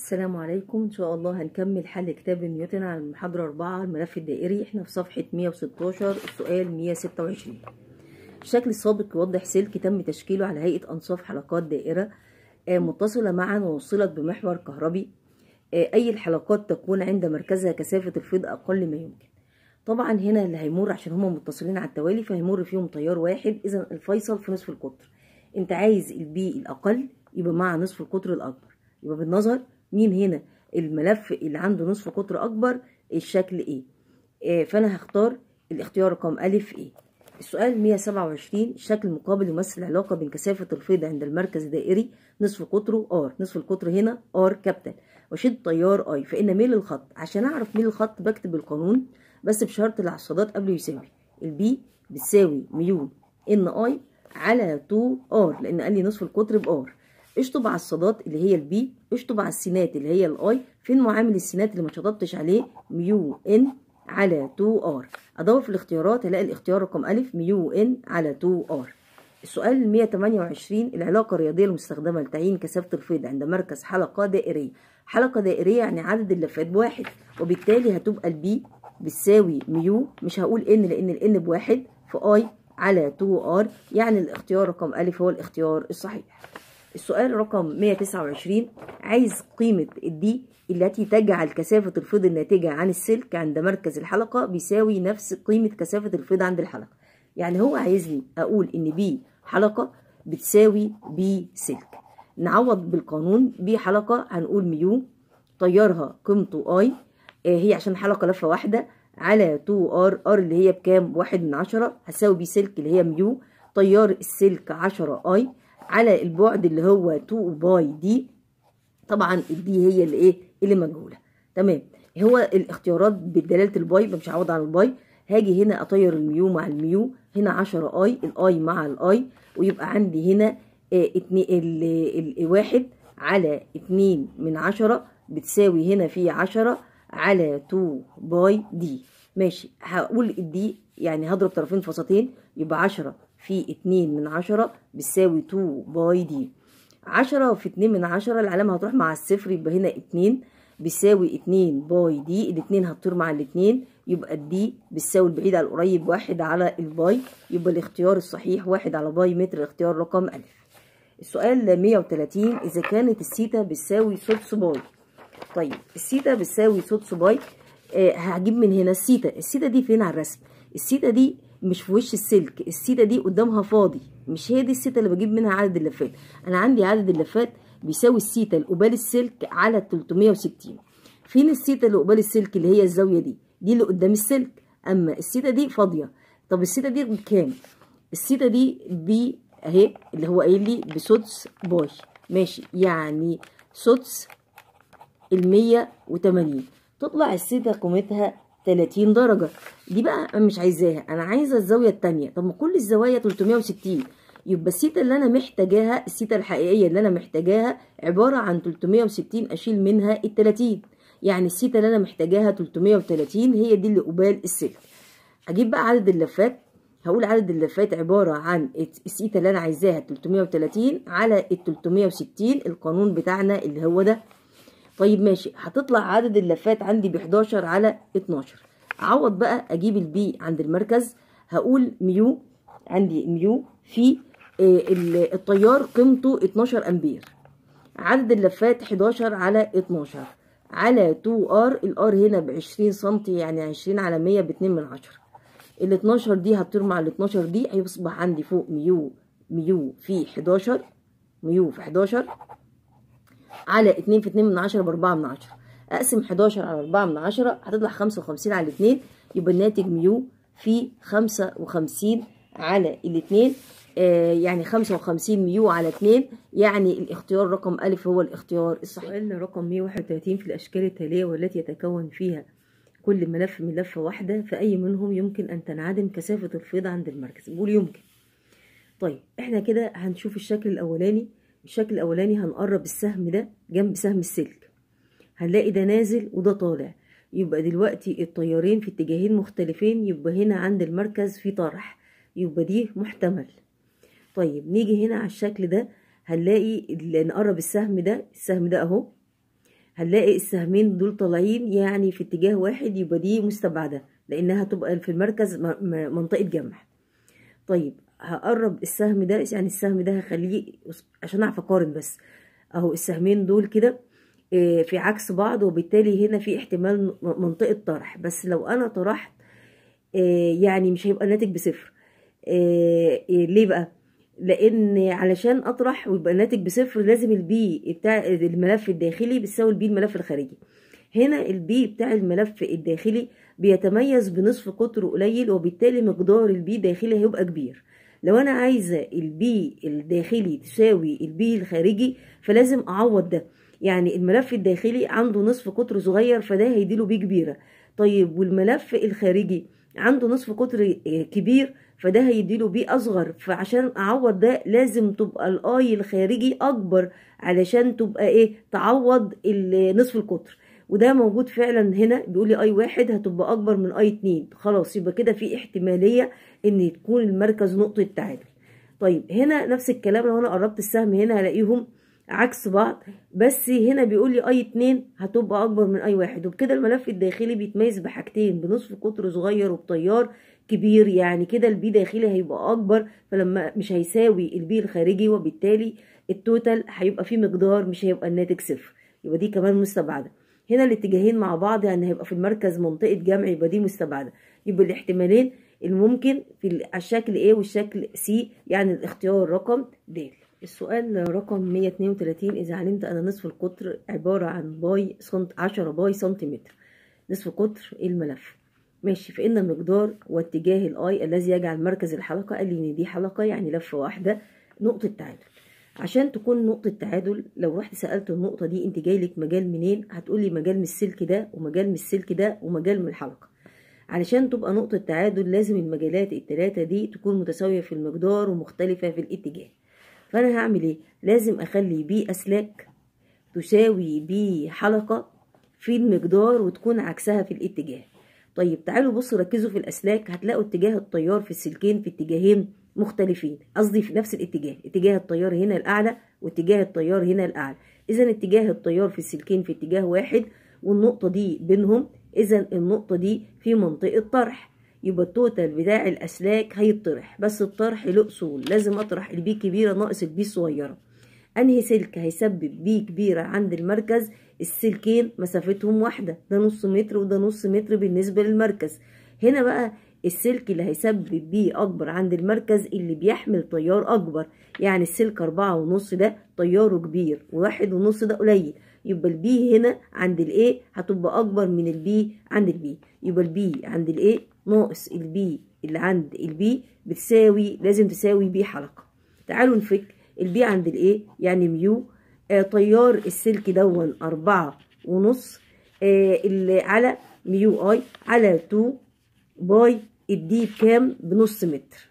السلام عليكم ان شاء الله هنكمل حل كتاب نيوتن على المحاضرة 4 الملف الدائري احنا في صفحة 116 السؤال 126 الشكل السابق يوضح سلك تم تشكيله على هيئة انصاف حلقات دائرة آه، متصلة معا ووصلت بمحور كهربي آه، اي الحلقات تكون عند مركزها كثافة الفيض اقل ما يمكن طبعا هنا اللي هيمر عشان هما متصلين على التوالي فهيمر فيهم تيار واحد اذا الفيصل في نصف القطر انت عايز البي الاقل يبقى مع نصف القطر الاكبر يبقى بالنظر مين هنا الملف اللي عنده نصف قطر اكبر الشكل ايه آه فانا هختار الاختيار رقم الف ايه السؤال 127 الشكل المقابل يمثل العلاقة بين كثافة الفيض عند المركز الدائري نصف قطره ار نصف القطر هنا ار كابيتال وشد تيار اي فإن ميل الخط عشان أعرف ميل الخط بكتب القانون بس بشرط العصادات قبل يساوي البي بتساوي ميو ان اي على 2 ار لأن قال لي نصف القطر بار اشطب على الصادات اللي هي البي اشطب على السينات اللي هي الاي فين معامل السينات اللي ما شطبتش عليه ميو ان على 2 ار ادور في الاختيارات هلاقي الاختيار رقم الف ميو ان على 2 ار السؤال 128 العلاقة الرياضية المستخدمة لتعيين كثافة الفيض عند مركز حلقة دائرية حلقة دائرية يعني عدد اللفات بواحد وبالتالي هتبقى البي بتساوي ميو مش هقول ان لان الان بواحد في اي على 2 ار يعني الاختيار رقم الف هو الاختيار الصحيح السؤال رقم 129 عايز قيمة الدي التي تجعل كثافة الفيض الناتجة عن السلك عند مركز الحلقة بيساوي نفس قيمة كثافة الفيض عند الحلقة يعني هو عايزني أقول إن بي حلقة بتساوي بي سلك نعوض بالقانون بي حلقة هنقول ميو طيرها قيمته اي هي عشان حلقة لفة واحدة على 2 ار ار اللي هي بكام واحد من عشرة هتساوي بي سلك اللي هي ميو طيار السلك عشرة اي على البعد اللي هو 2 باي دي طبعا الدي هي اللي ايه اللي مجهوله تمام هو الاختيارات بدلاله الباي مش هعوض عن الباي هاجي هنا اطير الميو مع الميو هنا 10 اي الاي مع الاي ويبقى عندي هنا اه اتنين الواحد على اتنين من عشرة بتساوي هنا في عشرة على 2 باي دي ماشي هقول الدي يعني هضرب طرفين في وسطين يبقى عشرة في اتنين من عشرة بتساوي 2 باي دي عشرة في اتنين من عشرة العلامة هتروح مع الصفر يبقى هنا اتنين بيساوي اتنين باي دي الاتنين هتطير مع الاتنين يبقى الدي بتساوي البعيد على القريب واحد على الباي يبقى الاختيار الصحيح واحد على باي متر الاختيار رقم ألف السؤال 130 إذا كانت السيتا بتساوي سدس باي طيب السيتا بتساوي سدس باي آه هجيب من هنا السيتا السيتا دي فين على الرسم السيتا دي مش في وش السلك السيتا دي قدامها فاضي مش هي دي السيتا اللي بجيب منها عدد اللفات انا عندي عدد اللفات بيساوي السيتا لقبال السلك على 360 فين السيتا اللي قبال السلك اللي هي الزاويه دي دي اللي قدام السلك اما السيتا دي فاضيه طب السيتا دي بكام السيتا دي ب اهي اللي هو قايل لي بسدس باي ماشي يعني سدس ال 180 تطلع السيتا قيمتها 30 درجة دي بقى أنا مش عايزاها أنا عايزة الزاوية التانية طب ما كل الزوايا 360 يبقى السيتا اللي أنا محتاجاها السيتا الحقيقية اللي أنا محتاجاها عبارة عن 360 أشيل منها ال 30 يعني السيتا اللي أنا محتاجاها 330 هي دي اللي قبال السلك أجيب بقى عدد اللفات هقول عدد اللفات عبارة عن السيتا اللي أنا عايزاها 330 على ال 360 القانون بتاعنا اللي هو ده طيب ماشي هتطلع عدد اللفات عندي ب 11 على 12 اعوض بقى اجيب البي عند المركز هقول ميو عندي ميو في التيار قيمته 12 امبير عدد اللفات 11 على 12 على 2 ار الار هنا ب 20 سم يعني 20 على 100 ب 2 من 10 ال 12 دي هتطير مع ال 12 دي هيصبح عندي فوق ميو ميو في 11 ميو في 11 على اتنين في اتنين من عشرة بأربعة من عشرة أقسم حداشر على أربعة من عشرة هتطلع خمسة وخمسين على الاتنين يبقى الناتج ميو في خمسة وخمسين على الاتنين آه يعني خمسة وخمسين ميو على اتنين يعني الاختيار رقم ألف هو الاختيار الصحيح سؤال رقم 131 في الأشكال التالية والتي يتكون فيها كل ملف من لفة واحدة فأي منهم يمكن أن تنعدم كثافة الفيض عند المركز بقول يمكن طيب احنا كده هنشوف الشكل الأولاني الشكل الاولاني هنقرب السهم ده جنب سهم السلك هنلاقي ده نازل وده طالع يبقى دلوقتي التيارين في اتجاهين مختلفين يبقى هنا عند المركز في طرح يبقى دي محتمل طيب نيجي هنا على الشكل ده هنلاقي نقرب السهم ده السهم ده اهو هنلاقي السهمين دول طالعين يعني في اتجاه واحد يبقى دي مستبعدة لأنها تبقى في المركز منطقة جمع طيب هقرب السهم ده يعني السهم ده هخليه عشان اعرف اقارن بس اهو السهمين دول كده في عكس بعض وبالتالي هنا في احتمال منطقة طرح بس لو انا طرحت يعني مش هيبقى الناتج بصفر ليه بقى لان علشان اطرح ويبقى الناتج بصفر لازم البي بتاع الملف الداخلي بتساوي البي الملف الخارجي هنا البي بتاع الملف الداخلي بيتميز بنصف قطره قليل وبالتالي مقدار البي داخلي هيبقى كبير لو انا عايزه البي الداخلي تساوي البي الخارجي فلازم اعوض ده يعني الملف الداخلي عنده نصف قطر صغير فده هيديله بي كبيره طيب والملف الخارجي عنده نصف قطر كبير فده هيديله بي اصغر فعشان اعوض ده لازم تبقى الاي الخارجي اكبر علشان تبقى ايه تعوض نصف القطر وده موجود فعلا هنا بيقول لي اي واحد هتبقى اكبر من اي اتنين خلاص يبقى كده في احتماليه ان تكون المركز نقطه تعادل طيب هنا نفس الكلام لو انا قربت السهم هنا هلاقيهم عكس بعض بس هنا بيقول لي اي اتنين هتبقى اكبر من اي واحد وبكده الملف الداخلي بيتميز بحاجتين بنصف قطر صغير وبتيار كبير يعني كده البي داخلي هيبقى اكبر فلما مش هيساوي البي الخارجي وبالتالي التوتال هيبقى فيه مقدار مش هيبقى الناتج صفر يبقى دي كمان مستبعده هنا الاتجاهين مع بعض يعني هيبقى في المركز منطقه جمع يبقى دي مستبعده يبقى الاحتمالين الممكن في الشكل A والشكل C يعني الاختيار رقم د السؤال رقم 132 إذا علمت أن نصف القطر عبارة عن باي سنت 10 باي سنتيمتر نصف قطر الملف ماشي فإن المقدار واتجاه الآي الذي يجعل مركز الحلقة قال لي إن دي حلقة يعني لفة واحدة نقطة تعادل عشان تكون نقطة تعادل لو رحت سألت النقطة دي انت جايلك مجال منين هتقولي مجال من السلك ده ومجال من السلك ده ومجال من الحلقة علشان تبقى نقطة تعادل لازم المجالات التلاتة دي تكون متساوية في المقدار ومختلفة في الاتجاه فأنا هعمل ايه لازم أخلي بي أسلاك تساوي بي حلقة في المقدار وتكون عكسها في الاتجاه طيب تعالوا بصوا ركزوا في الأسلاك هتلاقوا اتجاه التيار في السلكين في اتجاهين مختلفين قصدي في نفس الاتجاه اتجاه التيار هنا الأعلى واتجاه التيار هنا الأعلى إذا اتجاه التيار في السلكين في اتجاه واحد والنقطة دي بينهم إذا النقطة دي في منطقة طرح يبقى التوتال بتاع الأسلاك هيطرح بس الطرح له أصول لازم أطرح البي كبيرة ناقص البي صغيرة أنهي سلك هيسبب بي كبيرة عند المركز السلكين مسافتهم واحدة ده نص متر وده نص متر بالنسبة للمركز هنا بقى السلك اللي هيسبب بيه أكبر عند المركز اللي بيحمل تيار أكبر يعني السلك أربعة ونص ده تياره كبير وواحد ونص ده قليل يبقى البي هنا عند الايه هتبقى أكبر من البي عند البي يبقى البي عند الايه ناقص البي اللي عند البي بتساوي لازم تساوي بي حلقة تعالوا نفك البي عند الايه يعني ميو آه تيار السلك دون أربعة ونص آه اللي على ميو اي على تو باي الدي بكام بنص متر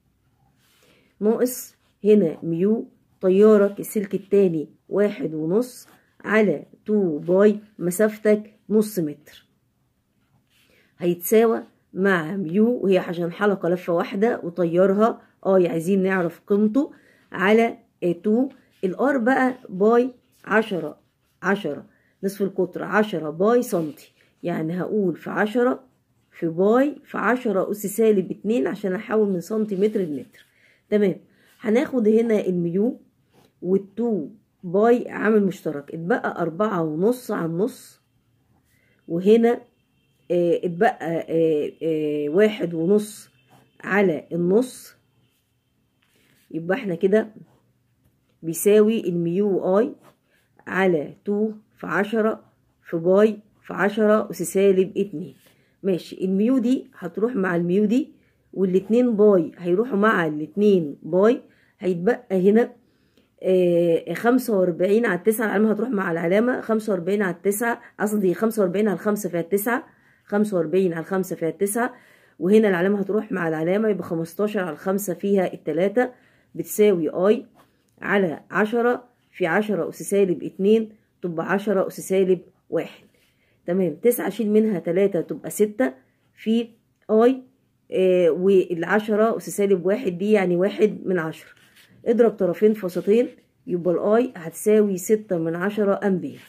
ناقص هنا ميو طيارك السلك التاني واحد ونص على تو باي مسافتك نص متر هيتساوى مع ميو وهي عشان حلقة لفة واحدة وطيارها اه عايزين نعرف قيمته على تو الار بقى باي عشرة عشرة نصف القطر عشرة باي سنتي يعني هقول في عشرة في باي في عشرة أس سالب اتنين عشان أحول من سنتيمتر لمتر تمام هناخد هنا الميو والتو باي عامل مشترك اتبقى أربعة ونص على النص وهنا اه اتبقى اه اه واحد ونص على النص يبقى احنا كده بيساوي الميو اي على تو في عشرة في باي في عشرة أس سالب اتنين ماشي الميو دي هتروح مع الميو دي والاتنين باي هيروحوا مع الاتنين باي هيتبقى هنا خمسة وأربعين على التسعة العلامة هتروح مع العلامة خمسة وأربعين على التسعة قصدي خمسة وأربعين على الخمسة فيها التسعة خمسة وأربعين على الخمسة فيها التسعة وهنا العلامة هتروح مع العلامة يبقى خمستاشر على الخمسة فيها التلاتة بتساوي اي على عشرة في عشرة أس سالب اتنين تبقى عشرة أس سالب واحد تمام تسعة شيل منها تلاتة تبقى ستة في اي آه والعشرة أس سالب واحد دي يعني واحد من عشرة اضرب طرفين في وسطين يبقى الاي هتساوي ستة من عشرة أمبير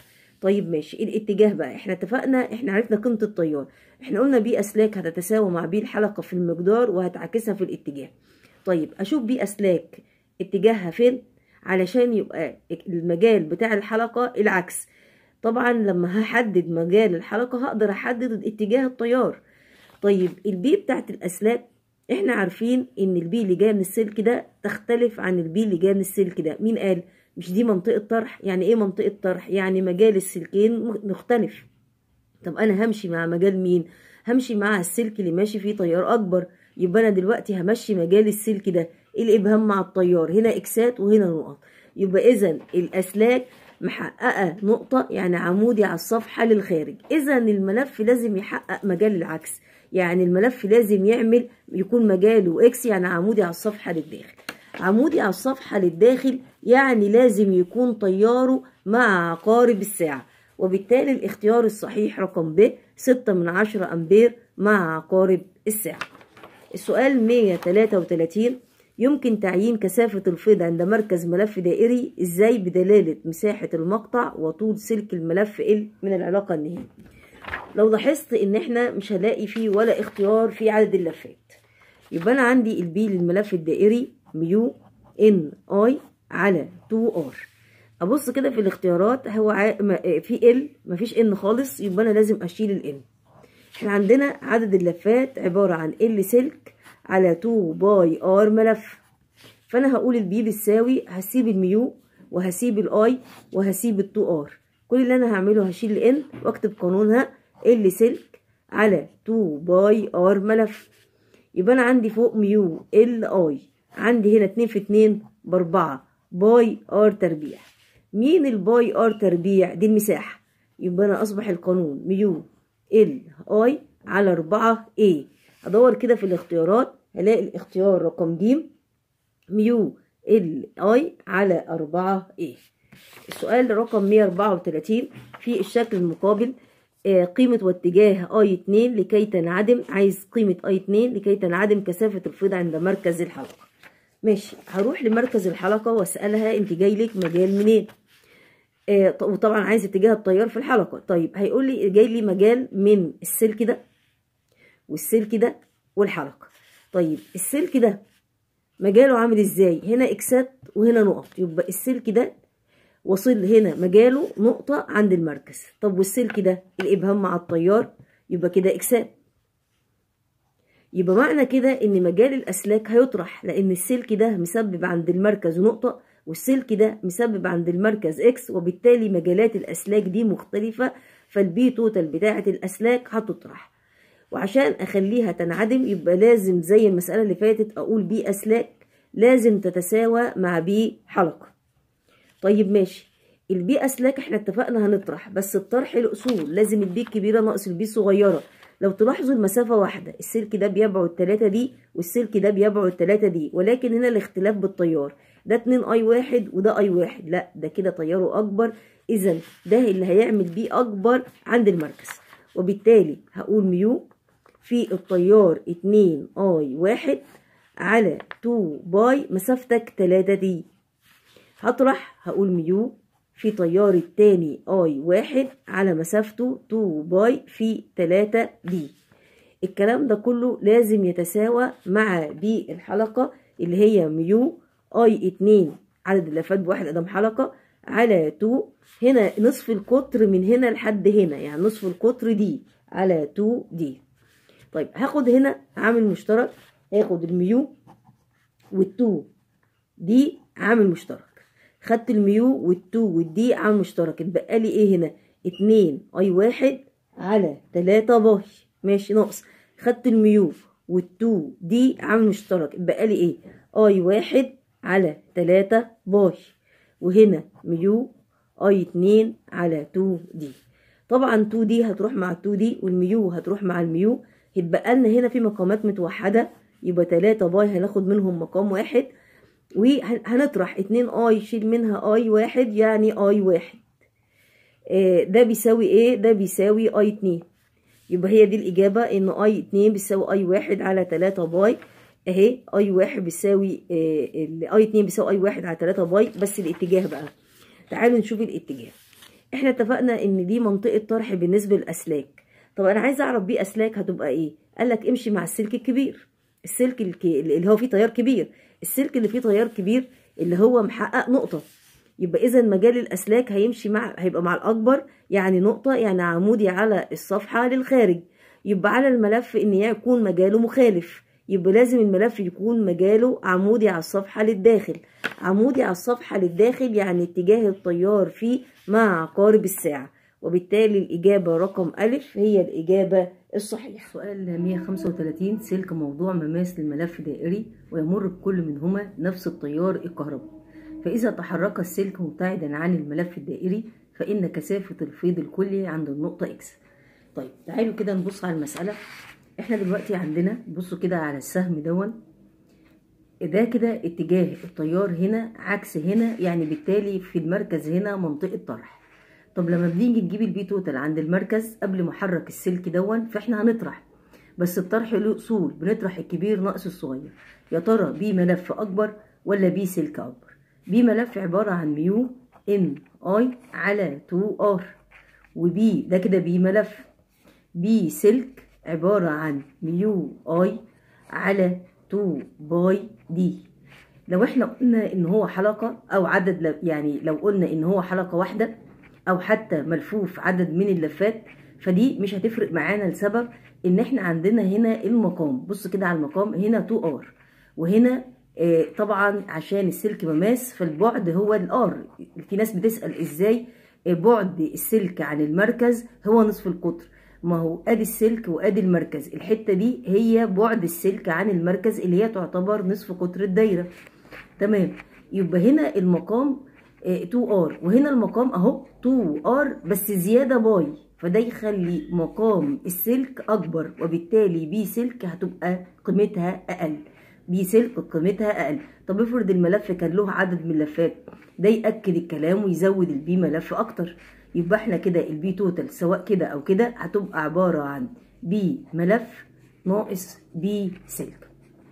طيب ماشي الاتجاه بقى احنا اتفقنا احنا عرفنا قيمة التيار احنا قلنا بي اسلاك هتتساوى مع بي الحلقة في المقدار وهتعكسها في الاتجاه طيب اشوف بي اسلاك اتجاهها فين علشان يبقى المجال بتاع الحلقة العكس طبعا لما هحدد مجال الحلقة هقدر احدد اتجاه التيار طيب البي بتاعت الاسلاك احنا عارفين ان البي اللي جايه من السلك ده تختلف عن البي اللي جايه من السلك ده مين قال مش دي منطقة طرح يعني ايه منطقة طرح يعني مجال السلكين مختلف طب انا همشي مع مجال مين همشي مع السلك اللي ماشي فيه تيار اكبر يبقى انا دلوقتي همشي مجال السلك ده الابهام مع التيار هنا اكسات وهنا نقط يبقى اذا الاسلاك محققة نقطة يعني عمودي على الصفحة للخارج إذا الملف لازم يحقق مجال العكس يعني الملف لازم يعمل يكون مجاله إكس يعني عمودي على الصفحة للداخل عمودي على الصفحة للداخل يعني لازم يكون تياره مع عقارب الساعة وبالتالي الاختيار الصحيح رقم ب 6 من 10 أمبير مع عقارب الساعة السؤال 133 يمكن تعيين كثافة الفيض عند مركز ملف دائري ازاي بدلالة مساحة المقطع وطول سلك الملف ال من العلاقة النهائية لو لاحظت ان احنا مش هلاقي فيه ولا اختيار في عدد اللفات يبقى انا عندي البي للملف الدائري ميو ان اي على 2 ار ابص كده في الاختيارات هو في ال مفيش ان خالص يبقى انا لازم اشيل الان احنا عندنا عدد اللفات عبارة عن ال سلك على 2 باي ار ملف فانا هقول البي بتساوي هسيب الميو وهسيب الاي وهسيب ال 2 ار كل اللي انا هعمله هشيل الان واكتب قانونها ال سلك على 2 باي ار ملف يبقى انا عندي فوق ميو ال اي عندي هنا 2 في 2 باربعة باي ار تربيع مين الباي ار تربيع دي المساحة يبقى انا اصبح القانون ميو ال اي على 4 اي ادور كده في الاختيارات هلاقي الاختيار رقم ج ميو ال اي على 4 اي السؤال رقم 134 في الشكل المقابل آه قيمة واتجاه اي 2 لكي تنعدم عايز قيمة اي 2 لكي تنعدم كثافة الفيض عند مركز الحلقة ماشي هروح لمركز الحلقة واسألها انت جاي لك مجال منين آه وطبعا عايز اتجاه التيار في الحلقة طيب هيقول لي جاي لي مجال من السلك ده والسلك ده والحلقة طيب السلك ده مجاله عامل ازاي هنا اكسات وهنا نقط يبقى السلك ده وصل هنا مجاله نقطة عند المركز طب والسلك ده الإبهام مع التيار يبقى كده إكسات يبقى معنى كده إن مجال الأسلاك هيطرح لأن السلك ده مسبب عند المركز نقطة والسلك ده مسبب عند المركز إكس وبالتالي مجالات الأسلاك دي مختلفة فالبي توتال بتاعة الأسلاك هتطرح وعشان أخليها تنعدم يبقى لازم زي المسألة اللي فاتت أقول بي أسلاك لازم تتساوى مع بي حلقة طيب ماشي البي اسلاك احنا اتفقنا هنطرح بس الطرح له اصول لازم البي الكبيره ناقص البي الصغيره لو تلاحظوا المسافه واحده السلك ده بيبعد 3 دي والسلك ده بيبعد 3 دي ولكن هنا الاختلاف بالتيار ده 2 اي واحد وده اي واحد لا ده كده تياره اكبر اذا ده اللي هيعمل بي اكبر عند المركز وبالتالي هقول ميو في التيار 2 اي واحد على 2 باي مسافتك 3 دي هطرح هقول ميو في تيار التاني اي واحد على مسافته 2 باي في 3 دي الكلام ده كله لازم يتساوى مع بي الحلقة اللي هي ميو اي 2 عدد اللفات بواحد قدم حلقة على 2 هنا نصف القطر من هنا لحد هنا يعني نصف القطر دي على 2 دي طيب هاخد هنا عامل مشترك هاخد الميو والتو دي عامل مشترك خدت الميو والتو والدي عامل مشترك اتبقى لي ايه هنا اتنين اي واحد على تلاتة باي ماشي ناقص خدت الميو والتو دي عامل مشترك اتبقى لي ايه اي واحد على تلاتة باي وهنا ميو اي اتنين على تو دي طبعا تو دي هتروح مع التو دي والميو هتروح مع الميو هيتبقى لنا هنا في مقامات متوحدة يبقى تلاتة باي هناخد منهم مقام واحد وهنطرح اتنين اي شيل منها اي واحد يعني اي واحد آه ده بيساوي ايه ده بيساوي اي اتنين يبقى هي دي الاجابة ان اي اتنين بيساوي اي واحد على تلاتة باي اهي اي واحد بيساوي آه اي اتنين بيساوي اي واحد على تلاتة باي بس الاتجاه بقى تعالوا نشوف الاتجاه احنا اتفقنا ان دي منطقه طرح بالنسبه للاسلاك طب انا عايزه اعرف بيه اسلاك هتبقى ايه قال لك امشي مع السلك الكبير السلك الك- اللي هو فيه تيار كبير السلك اللي فيه تيار كبير اللي هو محقق نقطه يبقى اذا مجال الاسلاك هيمشي مع هيبقى مع الاكبر يعني نقطه يعني عمودي على الصفحه للخارج يبقى على الملف ان يكون مجاله مخالف يبقى لازم الملف يكون مجاله عمودي على الصفحه للداخل عمودي على الصفحه للداخل يعني اتجاه التيار فيه مع عقارب الساعه وبالتالي الإجابة رقم ألف هي الإجابة الصحيحة سؤال 135 سلك موضوع مماس للملف دائري ويمر بكل منهما نفس التيار الكهربي فإذا تحرك السلك مبتعدا عن الملف الدائري فإن كثافة الفيض الكلي عند النقطة إكس طيب تعالوا كده نبص على المسألة احنا دلوقتي عندنا بصوا كده على السهم دون ده كده اتجاه التيار هنا عكس هنا يعني بالتالي في المركز هنا منطقة طرح طب لما بنيجي نجيب البي توتال عند المركز قبل ما احرك السلك دون فاحنا هنطرح بس الطرح له اصول بنطرح الكبير ناقص الصغير يا ترى بي ملف اكبر ولا بي سلك اكبر بي ملف عبارة عن ميو ام اي على 2 ار وبي ده كده بي ملف بي سلك عبارة عن ميو اي على 2 باي دي لو احنا قلنا ان هو حلقة او عدد ل- يعني لو قلنا ان هو حلقة واحدة او حتى ملفوف عدد من اللفات فدي مش هتفرق معانا لسبب ان احنا عندنا هنا المقام بص كده على المقام هنا 2 ار وهنا آه، طبعا عشان السلك مماس فالبعد هو الار في ناس بتسأل ازاي آه، بعد السلك عن المركز هو نصف القطر ما هو ادي السلك وادي المركز الحتة دي هي بعد السلك عن المركز اللي هي تعتبر نصف قطر الدايرة تمام يبقى هنا المقام 2 ار وهنا المقام اهو 2 ار بس زياده باي فده يخلي مقام السلك اكبر وبالتالي بي سلك هتبقى قيمتها اقل بي سلك قيمتها اقل طب افرض الملف كان له عدد من اللفات ده ياكد الكلام ويزود البي ملف اكتر يبقى احنا كده البي توتال سواء كده او كده هتبقى عباره عن بي ملف ناقص بي سلك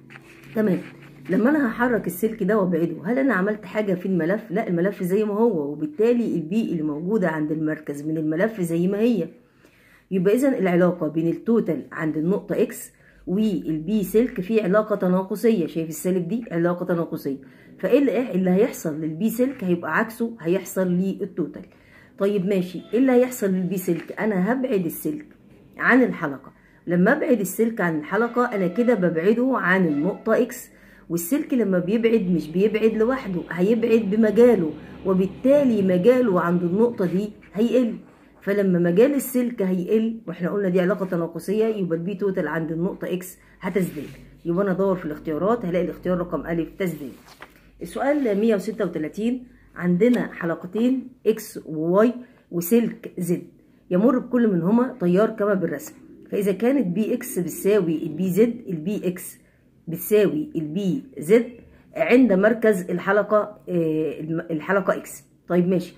تمام لما انا هحرك السلك ده وابعده هل انا عملت حاجه في الملف لا الملف زي ما هو وبالتالي البي اللي موجوده عند المركز من الملف زي ما هي يبقى اذا العلاقه بين التوتال عند النقطه اكس والبي سلك في علاقه تناقصيه شايف السالب دي علاقه تناقصيه فايه اللي اللي هيحصل للبي سلك هيبقى عكسه هيحصل للتوتال طيب ماشي ايه اللي هيحصل للبي سلك انا هبعد السلك عن الحلقه لما ابعد السلك عن الحلقه انا كده ببعده عن النقطه اكس والسلك لما بيبعد مش بيبعد لوحده هيبعد بمجاله وبالتالي مجاله عند النقطة دي هيقل فلما مجال السلك هيقل واحنا قلنا دي علاقة تناقصية يبقى البي توتال عند النقطة اكس هتزداد يبقى انا ادور في الاختيارات هلاقي الاختيار رقم الف تزداد السؤال 136 عندنا حلقتين اكس وواي وسلك زد يمر بكل منهما تيار كما بالرسم فاذا كانت بي اكس بتساوي البي زد البي اكس بتساوي البي زد عند مركز الحلقة آه، الحلقة اكس طيب ماشي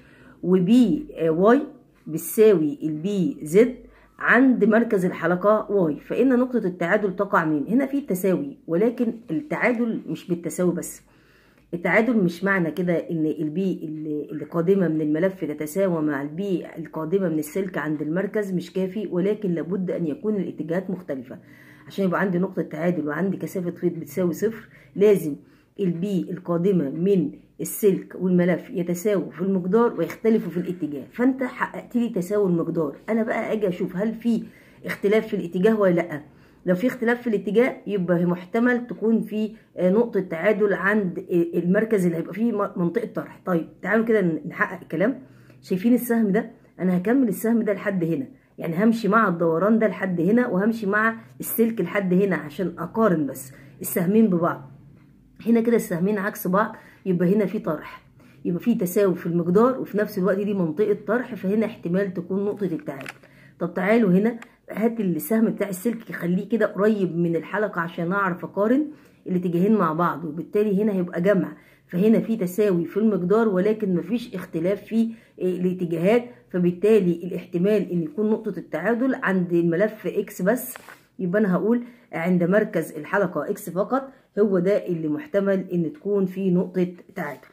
وبي آه، واي بتساوي البي زد عند مركز الحلقة واي فإن نقطة التعادل تقع من هنا في تساوي ولكن التعادل مش بالتساوي بس التعادل مش معنى كده ان البي اللي اللي قادمة من الملف تتساوى مع البي القادمة من السلك عند المركز مش كافي ولكن لابد ان يكون الاتجاهات مختلفة عشان يبقى عندي نقطة تعادل وعندي كثافة فيض بتساوي صفر لازم البي القادمة من السلك والملف يتساووا في المقدار ويختلفوا في الاتجاه فانت حققت لي تساوي المقدار انا بقى اجي اشوف هل في اختلاف في الاتجاه ولا لا لو في اختلاف في الاتجاه يبقى محتمل تكون في آه، نقطة تعادل عند آه، المركز اللي هيبقى فيه م- منطقة طرح طيب تعالوا كده نحقق الكلام شايفين السهم ده انا هكمل السهم ده لحد هنا يعني همشي مع الدوران ده لحد هنا وهمشي مع السلك لحد هنا عشان اقارن بس السهمين ببعض هنا كده السهمين عكس بعض يبقى هنا في طرح يبقى في تساوي في المقدار وفي نفس الوقت دي منطقة طرح فهنا احتمال تكون نقطة التعادل طب تعالوا هنا هات السهم بتاع السلك خليه كده قريب من الحلقة عشان اعرف اقارن الاتجاهين مع بعض وبالتالي هنا هيبقى جمع فهنا في تساوي في المقدار ولكن مفيش اختلاف في الاتجاهات فبالتالي الاحتمال ان يكون نقطة التعادل عند الملف اكس بس يبقى انا هقول عند مركز الحلقة اكس فقط هو ده اللي محتمل ان تكون فيه نقطة تعادل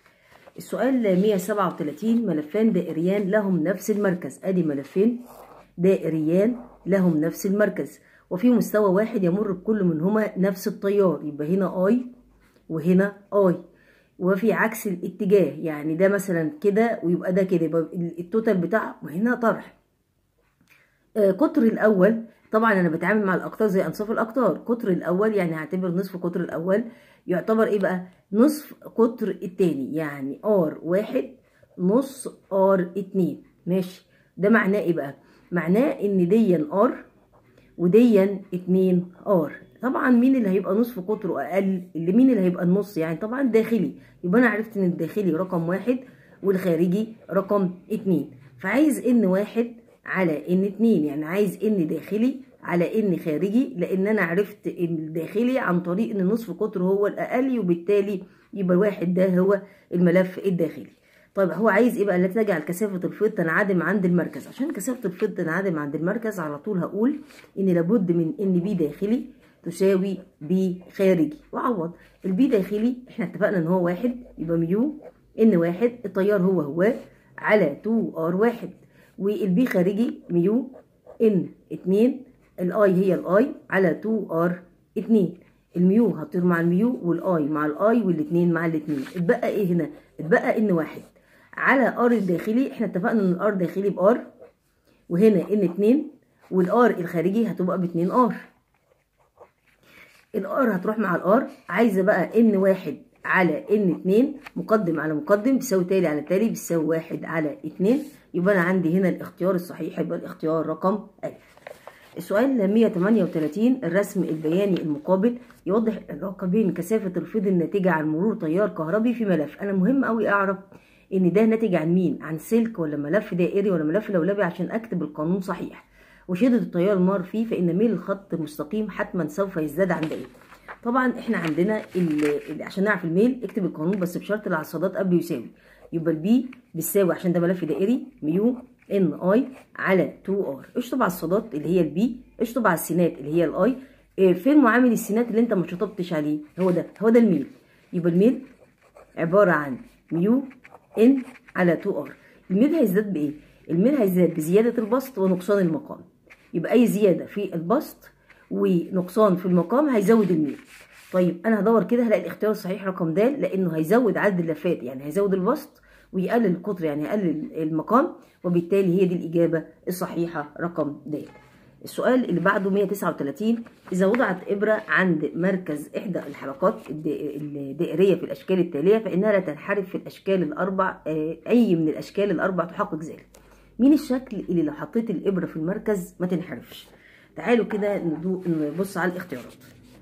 السؤال 137 ملفان دائريان لهم نفس المركز ادي ملفين دائريان لهم نفس المركز وفي مستوى واحد يمر بكل منهما نفس التيار يبقى هنا اي وهنا اي وفي عكس الاتجاه يعني ده مثلا كده ويبقى ده كده يبقى التوتال بتاعه هنا طرح آه قطر الاول طبعا انا بتعامل مع الاقطار زي انصاف الاقطار قطر الاول يعني هعتبر نصف قطر الاول يعتبر ايه بقى نصف قطر التاني يعني ار واحد نص ار اتنين ماشي ده معناه ايه بقى معناه ان ديا ار وديا اتنين ار طبعا مين اللي هيبقى نصف قطره اقل اللي مين اللي هيبقى النص يعني طبعا داخلي يبقى انا عرفت ان الداخلي رقم واحد والخارجي رقم اتنين فعايز ان واحد على ان اتنين يعني عايز ان داخلي على ان خارجي لان انا عرفت الداخلي عن طريق ان نصف قطره هو الاقل وبالتالي يبقى الواحد ده هو الملف الداخلي طيب هو عايز ايه بقى لا تجعل كثافه الفيض تنعدم عند المركز عشان كثافه الفيض تنعدم عند المركز على طول هقول ان لابد من ان بي داخلي تساوي بي خارجي وعوض البي داخلي احنا اتفقنا ان هو واحد يبقى ميو ان واحد التيار هو هو على 2 ار واحد والبي خارجي ميو ان اتنين الاي هي الاي على 2 ار 2 الميو هتطير مع الميو والاي مع الاي والاتنين مع الاتنين اتبقى ايه هنا اتبقى ان واحد على ار الداخلي احنا اتفقنا ان الار داخلي بار وهنا ان اتنين والار الخارجي هتبقى باتنين ار الار هتروح مع الار عايزه بقى ان واحد على ان اتنين مقدم على مقدم بيساوي تالي على تالي بيساوي واحد على اتنين يبقى انا عندي هنا الاختيار الصحيح يبقى الاختيار رقم الف السؤال 138 الرسم البياني المقابل يوضح العلاقة بين كثافة الفيض الناتجة عن مرور تيار كهربي في ملف أنا مهم أوي أعرف إن ده ناتج عن مين عن سلك ولا ملف دائري ولا ملف لولبي عشان أكتب القانون صحيح وشدة التيار المار فيه فإن ميل الخط المستقيم حتما سوف يزداد عند إيه طبعا إحنا عندنا اللي عشان نعرف الميل اكتب القانون بس بشرط العصادات قبل يساوي يبقى البي بتساوي عشان ده ملف دائري ميو ان اي على 2 ار اشطب على الصادات اللي هي البي اشطب على السينات اللي هي الاي إيه فين معامل السينات اللي انت ما شطبتش عليه هو ده هو ده الميل يبقى الميل عباره عن ميو ان على 2 ار الميل هيزداد بايه الميل هيزداد بزياده البسط ونقصان المقام يبقى اي زياده في البسط ونقصان في المقام هيزود الميل طيب انا هدور كده هلاقي الاختيار الصحيح رقم د لانه هيزود عدد اللفات يعني هيزود البسط ويقلل القطر يعني يقلل المقام وبالتالي هي دي الإجابة الصحيحة رقم د السؤال اللي بعده 139 إذا وضعت إبرة عند مركز إحدى الحلقات الدائرية في الأشكال التالية فإنها لا تنحرف في الأشكال الأربع أي من الأشكال الأربع تحقق ذلك مين الشكل اللي لو حطيت الإبرة في المركز ما تنحرفش تعالوا كده نبص على الاختيارات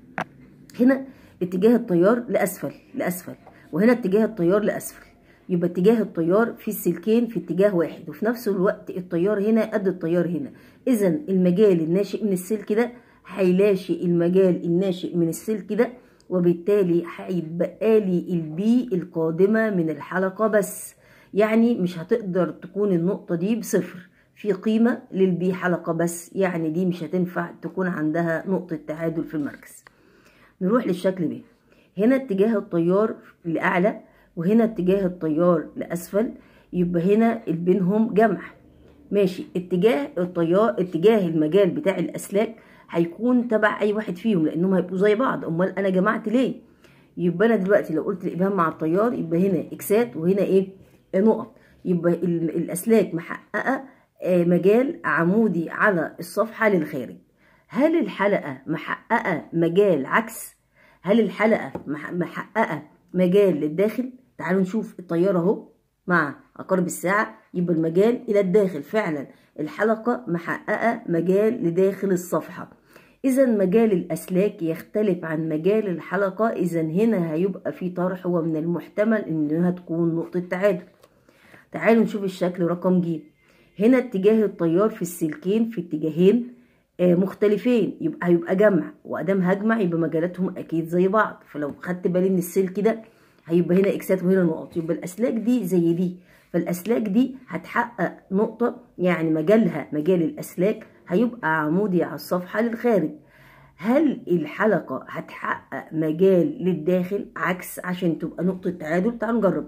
هنا اتجاه التيار لأسفل لأسفل وهنا اتجاه التيار لأسفل يبقى اتجاه التيار في السلكين في اتجاه واحد وفي نفس الوقت التيار هنا قد التيار هنا اذا المجال الناشئ من السلك ده هيلاشي المجال الناشئ من السلك ده وبالتالي هيبقى لي البي القادمة من الحلقة بس يعني مش هتقدر تكون النقطة دي بصفر في قيمة للبي حلقة بس يعني دي مش هتنفع تكون عندها نقطة تعادل في المركز نروح للشكل ب هنا اتجاه التيار لأعلى وهنا اتجاه التيار لأسفل يبقى هنا بينهم جمع ماشي اتجاه التيار اتجاه المجال بتاع الأسلاك هيكون تبع أي واحد فيهم لأنهم هيبقوا زي بعض أمال أنا جمعت ليه يبقى أنا دلوقتي لو قلت الإبهام مع التيار يبقى هنا إكسات وهنا إيه نقط يبقى الأسلاك محققة مجال عمودي على الصفحة للخارج هل الحلقة محققة مجال عكس هل الحلقة محققة مجال للداخل تعالوا نشوف الطيارة اهو مع عقارب الساعة يبقى المجال إلى الداخل فعلا الحلقة محققة مجال لداخل الصفحة إذا مجال الأسلاك يختلف عن مجال الحلقة إذا هنا هيبقى في طرح ومن المحتمل إنها تكون نقطة تعادل تعالوا نشوف الشكل رقم ج هنا اتجاه التيار في السلكين في اتجاهين مختلفين يبقى هيبقى جمع وادام هجمع يبقى مجالاتهم اكيد زي بعض فلو خدت بالي من السلك ده هيبقى هنا اكسات وهنا نقط يبقى الاسلاك دي زي دي فالاسلاك دي هتحقق نقطه يعني مجالها مجال الاسلاك هيبقى عمودي على الصفحه للخارج هل الحلقه هتحقق مجال للداخل عكس عشان تبقى نقطه تعادل تعالوا نجرب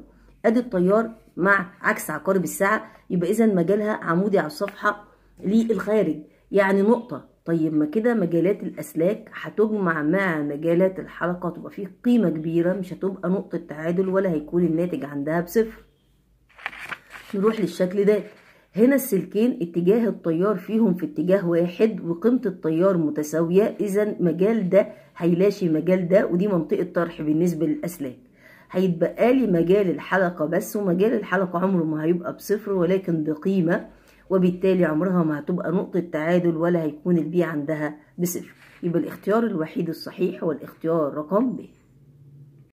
ادي التيار مع عكس عقارب الساعه يبقى اذا مجالها عمودي على الصفحه للخارج يعني نقطه طيب ما كده مجالات الاسلاك هتجمع مع مجالات الحلقه تبقى فيه قيمه كبيره مش هتبقى نقطه تعادل ولا هيكون الناتج عندها بصفر نروح للشكل ده هنا السلكين اتجاه التيار فيهم في اتجاه واحد وقيمة التيار متساوية إذا مجال ده هيلاشي مجال ده ودي منطقة طرح بالنسبة للأسلاك هيتبقى لي مجال الحلقة بس ومجال الحلقة عمره ما هيبقى بصفر ولكن بقيمة وبالتالي عمرها ما هتبقى نقطة تعادل ولا هيكون البي عندها بصفر يبقى الاختيار الوحيد الصحيح هو الاختيار رقم ب